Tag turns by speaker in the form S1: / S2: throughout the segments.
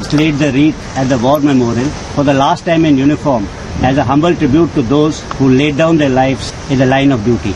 S1: just laid the wreath at the war memorial for the last time in uniform as a humble tribute to those who laid down their lives in the line of duty.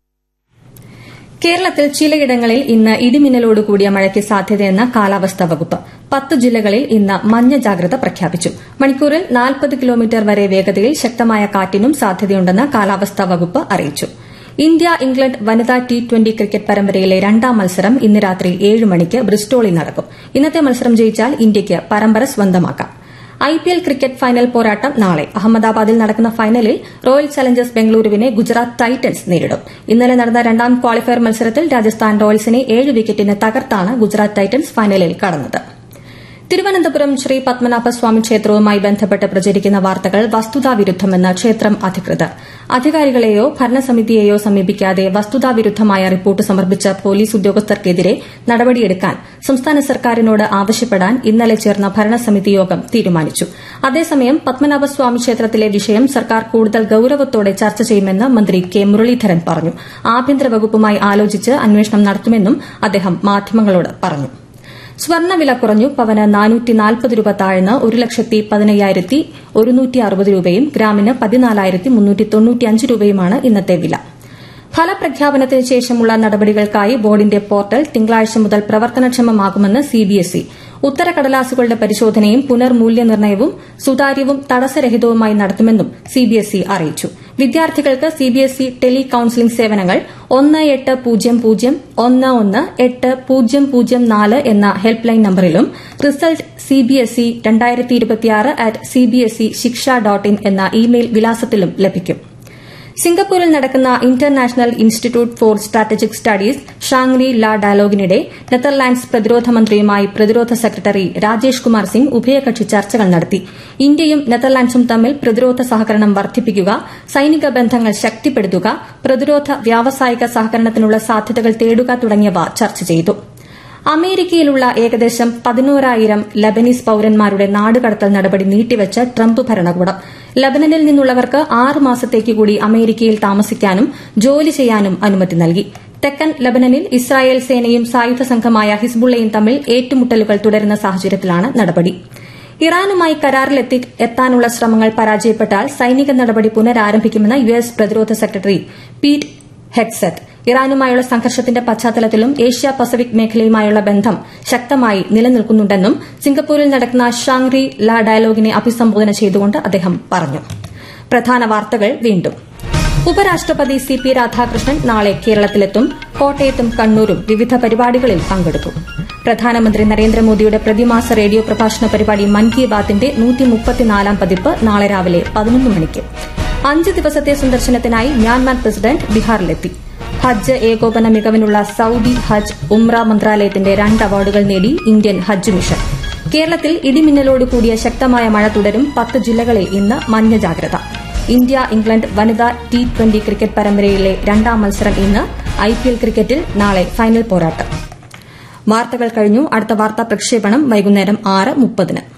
S2: കേരളത്തിൽ ചിലയിടങ്ങളിൽ ഇന്ന് ഇടിമിന്നലോട് കൂടിയ മഴയ്ക്ക് സാധ്യതയെന്ന കാലാവസ്ഥാ വകുപ്പ് പത്ത് ജില്ലകളിൽ ഇന്ന് മഞ്ഞ ജാഗ്രത പ്രഖ്യാപിച്ചു മണിക്കൂറിൽ നാൽപ്പത് കിലോമീറ്റർ വരെ വേഗതയിൽ ശക്തമായ കാറ്റിനും സാധ്യതയുണ്ടെന്ന് കാലാവസ്ഥാ വകുപ്പ് അറിയിച്ചു ഇന്ത്യ ഇംഗ്ലണ്ട് വനിതാ ടി ട്വന്റി ക്രിക്കറ്റ് പരമ്പരയിലെ രണ്ടാം മത്സരം ഇന്ന് രാത്രി ഏഴ് മണിക്ക് ബ്രിസ്റ്റോളിൽ നടക്കും ഇന്നത്തെ മത്സരം ജയിച്ചാൽ ഇന്ത്യയ്ക്ക് പരമ്പര സ്വന്തമാക്കാം ഐപിഎൽ ക്രിക്കറ്റ് ഫൈനൽ പോരാട്ടം നാളെ അഹമ്മദാബാദിൽ നടക്കുന്ന ഫൈനലിൽ റോയൽ ചലഞ്ചേഴ്സ് ബംഗളൂരുവിനെ ഗുജറാത്ത് ടൈറ്റൻസ് നേരിടും ഇന്നലെ നടന്ന രണ്ടാം ക്വാളിഫയർ മത്സരത്തിൽ രാജസ്ഥാൻ റോയൽസിനെ ഏഴ് വിക്കറ്റിന് തകർത്താണ് ഗുജറാത്ത് ടൈറ്റൻസ് ഫൈനലിൽ കടന്നത് തിരുവനന്തപുരം ശ്രീ പത്മനാഭസ്വാമി ക്ഷേത്രവുമായി ബന്ധപ്പെട്ട് പ്രചരിക്കുന്ന വാർത്തകൾ വസ്തുതാവിരുദ്ധമെന്ന് ക്ഷേത്രം അധികൃതർ അധികാരികളെയോ ഭരണസമിതിയെയോ സമീപിക്കാതെ വസ്തുതാവിരുദ്ധമായ റിപ്പോർട്ട് സമർപ്പിച്ച പോലീസ് ഉദ്യോഗസ്ഥർക്കെതിരെ നടപടിയെടുക്കാൻ സംസ്ഥാന സർക്കാരിനോട് ആവശ്യപ്പെടാൻ ഇന്നലെ ചേർന്ന ഭരണസമിതി യോഗം തീരുമാനിച്ചു അതേസമയം പത്മനാഭസ്വാമി ക്ഷേത്രത്തിലെ വിഷയം സർക്കാർ കൂടുതൽ ഗൌരവത്തോടെ ചർച്ച ചെയ്യുമെന്ന് മന്ത്രി കെ മുരളീധരൻ പറഞ്ഞു ആഭ്യന്തര വകുപ്പുമായി ആലോചിച്ച് അന്വേഷണം നടത്തുമെന്നും അദ്ദേഹം മാധ്യമങ്ങളോട് പറഞ്ഞു സ്വർണ്ണവില കുറഞ്ഞു പവന് നാനൂറ്റി നാൽപ്പത് രൂപ താഴ്ന്ന് ഒരു ലക്ഷത്തി പതിനയ്യായിരത്തി ഒരുന്നൂറ്റി അറുപത് രൂപയും ഗ്രാമിന് പതിനാലായിരത്തി മുന്നൂറ്റി തൊണ്ണൂറ്റിയഞ്ച് രൂപയുമാണ് ഇന്നത്തെ വില ഫലപ്രഖ്യാപനത്തിന് ശേഷമുള്ള നടപടികൾക്കായി ബോർഡിന്റെ പോർട്ടൽ തിങ്കളാഴ്ച മുതൽ പ്രവർത്തനക്ഷമമാകുമെന്ന് സിബിഎസ്ഇ ഉത്തരക്കടലാസുകളുടെ പരിശോധനയും പുനർമൂല്യനിർണ്ണയവും സുതാര്യവും തടസ്സരഹിതവുമായി നടത്തുമെന്നും സിബിഎസ്ഇ അറിയിച്ചു വിദ്യാർത്ഥികൾക്ക് സിബിഎസ്ഇ ടെലി കൌൺസിലിംഗ് സേവനങ്ങൾ ഒന്ന് എട്ട് പൂജ്യം പൂജ്യം ഒന്ന് ഒന്ന് എട്ട് പൂജ്യം പൂജ്യം നാല് എന്ന ഹെൽപ്പ് ലൈൻ നമ്പറിലും റിസൾട്ട് സിബിഎസ്ഇ രണ്ടായിരത്തി ഇരുപത്തിയാറ് at CBSE shiksha dot in എന്ന ഇമെയിൽ വിലാസത്തിലും ലഭിക്കും സിംഗപ്പൂരിൽ നടക്കുന്ന International Institute for Strategic Studies Shangri La ഡയലോഗിനിടെ നെതർലാൻഡ്സ് പ്രതിരോധ മന്ത്രിയുമായി പ്രതിരോധ സെക്രട്ടറി രാജേഷ് കുമാർ സിംഗ് ഉഭയകക്ഷി ചർച്ചകൾ നടത്തി ഇന്ത്യയും നെതർലാൻഡ്സും തമ്മിൽ പ്രതിരോധ സഹകരണം വർദ്ധിപ്പിക്കുക സൈനിക ബന്ധങ്ങൾ ശക്തിപ്പെടുത്തുക പ്രതിരോധ വ്യാവസായിക സഹകരണത്തിനുള്ള സാധ്യതകൾ തേടുക തുടങ്ങിയവ ചർച്ച ചെയ്തു അമേരിക്കയിലുള്ള ഏകദേശം പതിനോരായിരം ലബനീസ് പൌരന്മാരുടെ നാടുകടത്തൽ നടപടി നീട്ടിവച്ച് ട്രംപ് ഭരണകൂടം ലബനനിൽ നിന്നുള്ളവർക്ക് ആറ് മാസത്തേക്ക് കൂടി അമേരിക്കയിൽ താമസിക്കാനും ജോലി ചെയ്യാനും അനുമതി നൽകി തെക്കൻ ലബനനിൽ ഇസ്രായേൽ സേനയും സായുധ സംഘമായ ഹിസ്ബുള്ളയും തമ്മിൽ ഏറ്റുമുട്ടലുകൾ തുടരുന്ന സാഹചര്യത്തിലാണ് നടപടി ഇറാനുമായി കരാറിൽ എത്താനുള്ള ശ്രമങ്ങൾ പരാജയപ്പെട്ടാൽ സൈനിക നടപടി പുനരാരംഭിക്കുമെന്ന് യു എസ് പ്രതിരോധ സെക്രട്ടറി പീറ്റ് ഹെക്സറ്റ് ഇറാനുമായുള്ള സംഘർഷത്തിന്റെ പശ്ചാത്തലത്തിലും ഏഷ്യ പസഫിക് മേഖലയുമായുള്ള ബന്ധം ശക്തമായി നിലനിൽക്കുന്നുണ്ടെന്നും സിംഗപ്പൂരിൽ നടക്കുന്ന ഷാങ്റി ലാ ഡയലോഗിനെ അഭിസംബോധന ചെയ്തുകൊണ്ട് അദ്ദേഹം പറഞ്ഞു പ്രധാന വാർത്തകൾ വീണ്ടും ഉപരാഷ്ട്രപതി സി പി രാധാകൃഷ്ണൻ നാളെ കേരളത്തിലെത്തും കോട്ടയത്തും കണ്ണൂരും വിവിധ പരിപാടികളിൽ പങ്കെടുക്കും പ്രധാനമന്ത്രി നരേന്ദ്രമോദിയുടെ പ്രതിമാസ റേഡിയോ പ്രഭാഷണ പരിപാടി മൻ കി ബാത്തിന്റെ നൂറ്റിമുപ്പത്തിനാലാം പതിപ്പ് നാളെ രാവിലെ പതിനൊന്ന് മണിക്ക് അഞ്ച് ദിവസത്തെ സന്ദർശനത്തിനായി മ്യാൻമാർ പ്രസിഡന്റ് ബീഹാറിലെത്തി ഹജ്ജ് ഏകോപന മികവിനുള്ള സൌദി ഹജ്ജ് ഉംറ മന്ത്രാലയത്തിന്റെ രണ്ട് അവാർഡുകൾ നേടി ഇന്ത്യൻ ഹജ്ജ് മിഷൻ കേരളത്തിൽ ഇടിമിന്നലോട് കൂടിയ ശക്തമായ മഴ തുടരും പത്ത് ജില്ലകളിൽ ഇന്ന് മഞ്ഞ ജാഗ്രത ഇന്ത്യ ഇംഗ്ലണ്ട് വനിതാ ടി ട്വന്റി ക്രിക്കറ്റ് പരമ്പരയിലെ രണ്ടാം മത്സരം ഇന്ന് ഐപിഎൽ ക്രിക്കറ്റിൽ നാളെ ഫൈനൽ പോരാട്ടം വാർത്തകൾ കഴിഞ്ഞു അടുത്ത വാർത്താ പ്രക്ഷേപണം വൈകുന്നേരം ആറ് മുപ്പതിന്